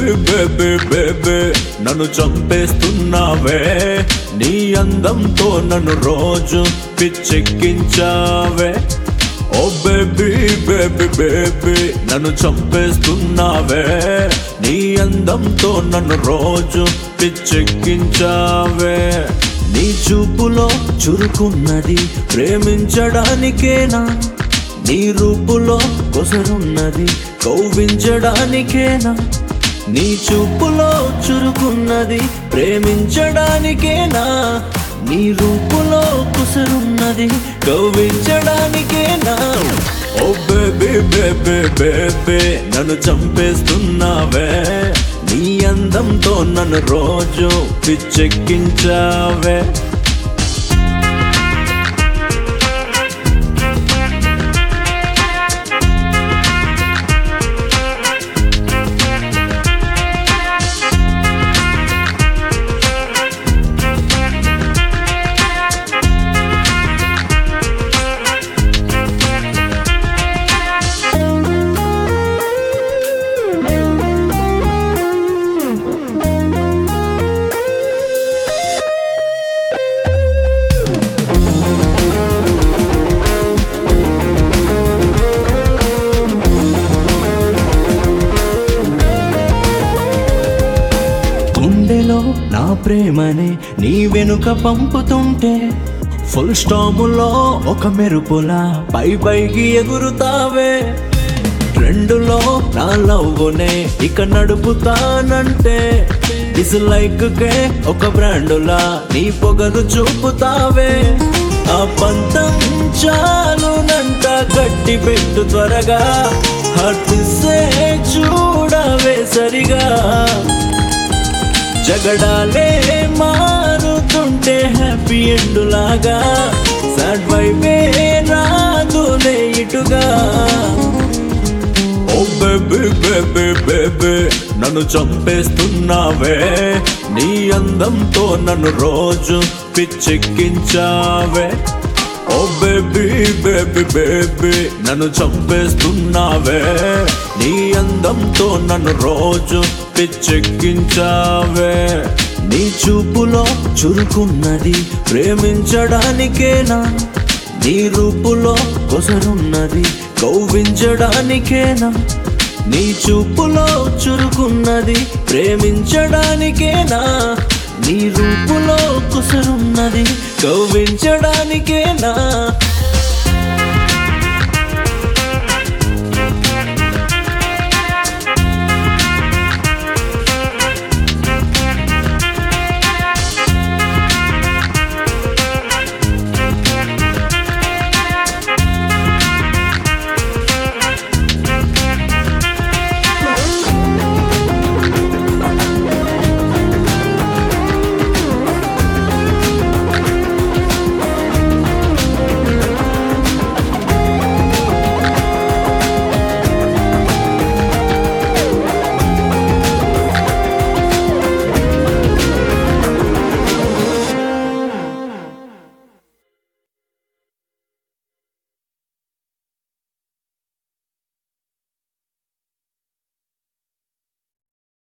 baby baby నన్ను చంపేస్తున్నావే నీ అందంతో నన్ను రోజు పిచ్చెక్కించావే ఓ బేబీ బేబీ బేబీ నన్ను చంపేస్తున్నావే నీ అందంతో నన్ను రోజు పిచ్చెక్కించావే నీ చూపులో చురుకున్నది ప్రేమించడానికేనా నీ రూపులో కొసరున్నది కౌవించడానికేనా నీ చూపులో చురుకున్నది ప్రేమించడానికేనా నీ రూపులో కుసరున్నది కవ్వించడానికేనా ఓ బేబీ బేబీ బేబీ నన్ను చంపేస్తున్నావే నీ అందంతో నన్ను రోజు పిచ్చెక్కించావే గుండెలో నా ప్రేమని నీ వెనుక పంపుతుంటే ఫుల్ స్టాములో ఒక మెరుపులా పై పైకి ఎగురుతావే ట్రెండులో నా లవ్వునే ఇక నడుపుతానంటే డిస్లైక్ కే ఒక బ్రాండులా నీ పొగరు చూపుతావే ఆ పంతం చాలునంట గట్టి పెట్టు త్వరగా హర్టిసే చూడవే సరిగా జగడాలే మారుతుంటే హ్యాపీ ఎండ్ లాగా సాడ్ వైపే రాదులే ఇటుగా ఓ బేబీ బేబీ బేబీ నన్ను చంపేస్తున్నావే నీ అందంతో నన్ను రోజు పిచ్చెక్కించావే ఓ బేబీ బేబీ బేబీ నన్ను చంపేస్తున్నావే నీ అందంతో నన్ను రోజు పిచ్చెక్కించావే నీ చూపులో చురుకున్నది ప్రేమించడానికేనా నీ రూపులో కొసరున్నది కౌవించడానికేనా నీ చూపులో చురుకున్నది ప్రేమించడానికేనా నీ రూపులో కుసరున్నది కవ్వించడానికేనా